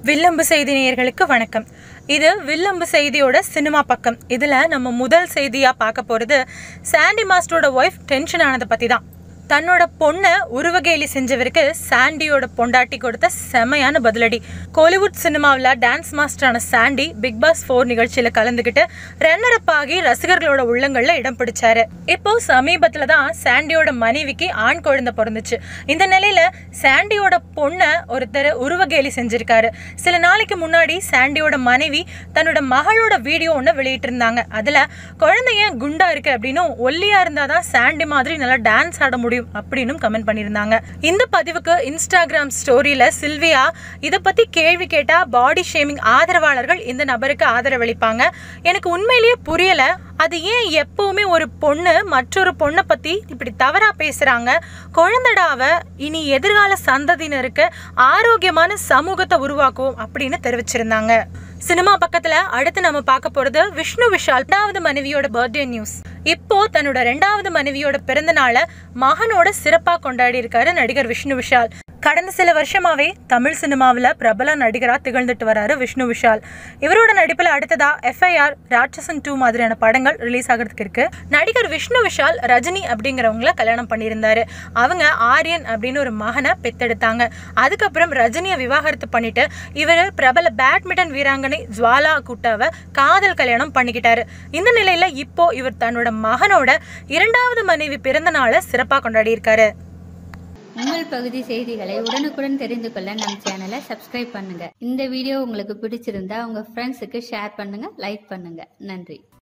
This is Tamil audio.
வில்லம்பு செய்தி நேயர்களுக்கு வணக்கம் இது வில்லம்பு செய்தியோட சினிமா பக்கம் இதுல நம்ம முதல் செய்தியா பார்க்க போறது சாண்டி மாஸ்டரோட ஒய்ஃப் டென்ஷன் ஆனதை பத்தி தான் தன்னோட பொண்ணை உருவகேலி செஞ்சவருக்கு சாண்டியோட பொண்டாட்டி கொடுத்த செமையான பதிலடி கோலிவுட் சினிமாவில் டான்ஸ் மாஸ்டரான சாண்டி பிக் பாஸ் ஃபோர் நிகழ்ச்சியில கலந்துக்கிட்டு ரன்னர் அப் ஆகி ரசிகர்களோட உள்ளங்கள்ல இடம் பிடிச்சாரு இப்போ சமீபத்துல தான் சாண்டியோட மனைவிக்கு ஆண் குழந்தை பிறந்துச்சு இந்த நிலையில சாண்டியோட பொண்ணை ஒருத்தர் உருவகேலி செஞ்சிருக்காரு சில நாளைக்கு முன்னாடி சாண்டியோட மனைவி தன்னோட மகளோட வீடியோ ஒன்று வெளியிட்டிருந்தாங்க அதுல குழந்தை ஏன் குண்டா இருக்கு அப்படின்னும் ஒல்லியா இருந்தாதான் சாண்டி மாதிரி நல்லா டான்ஸ் ஆட முடியும் அப்படின்னு கமெண்ட் பண்ணியிருந்தாங்க இந்த பதிவுக்கு இன்ஸ்டாகிராம் ஸ்டோரியில சில்வியா இதை பத்தி கேள்வி கேட்டா பாடி ஷேமிங் ஆதரவாளர்கள் இந்த நபருக்கு ஆதரவளிப்பாங்க எனக்கு உண்மையிலேயே புரியல அது ஏன் எப்பவுமே ஒரு பொண்ணு மற்றொரு பொண்ணை பத்தி இப்படி தவறா பேசுறாங்க குழந்தடாவ இனி எதிர்கால சந்ததியினருக்கு ஆரோக்கியமான சமூகத்தை உருவாக்குவோம் அப்படின்னு தெரிவிச்சிருந்தாங்க சினிமா பக்கத்துல அடுத்து நம்ம பார்க்க போறது விஷ்ணு விஷால் ரெண்டாவது மனைவியோட பர்த்டே நியூஸ் இப்போ தன்னோட ரெண்டாவது மனைவியோட பிறந்த நாளை மகனோட சிறப்பா கொண்டாடி இருக்காரு நடிகர் விஷ்ணு விஷால் கடந்த சில வருஷமாவே தமிழ் சினிமாவில் பிரபல நடிகரா திகழ்ந்துட்டு வராரு விஷ்ணு விஷால் இவரோட நடிப்புல அடுத்ததா எஃப்ஐஆர் ராட்சசன் டூ மாதிரியான படங்கள் ரிலீஸ் ஆகிறதுக்கு இருக்கு நடிகர் விஷ்ணு விஷால் ரஜினி அப்படிங்கிறவங்கள கல்யாணம் பண்ணியிருந்தாரு அவங்க ஆரியன் அப்படின்னு ஒரு மகனை பெத்தெடுத்தாங்க அதுக்கப்புறம் ரஜினியை விவாகரத்து பண்ணிட்டு இவர் பிரபல பேட்மிண்டன் வீராங்கனை ஜுவாலா குட்டாவை காதல் கல்யாணம் பண்ணிக்கிட்டாரு இந்த நிலையில இப்போ இவர் தன்னோட மகனோட இரண்டாவது மனைவி பிறந்த நாளை சிறப்பாக கொண்டாடி இருக்காரு உங்கள் பகுதி செய்திகளை உடனுக்குடன் தெரிந்து கொள்ள நம் சேனலை சப்ஸ்கிரைப் பண்ணுங்க இந்த வீடியோ உங்களுக்கு பிடிச்சிருந்தா உங்க ஃப்ரெண்ட்ஸுக்கு ஷேர் பண்ணுங்க லைக் பண்ணுங்க நன்றி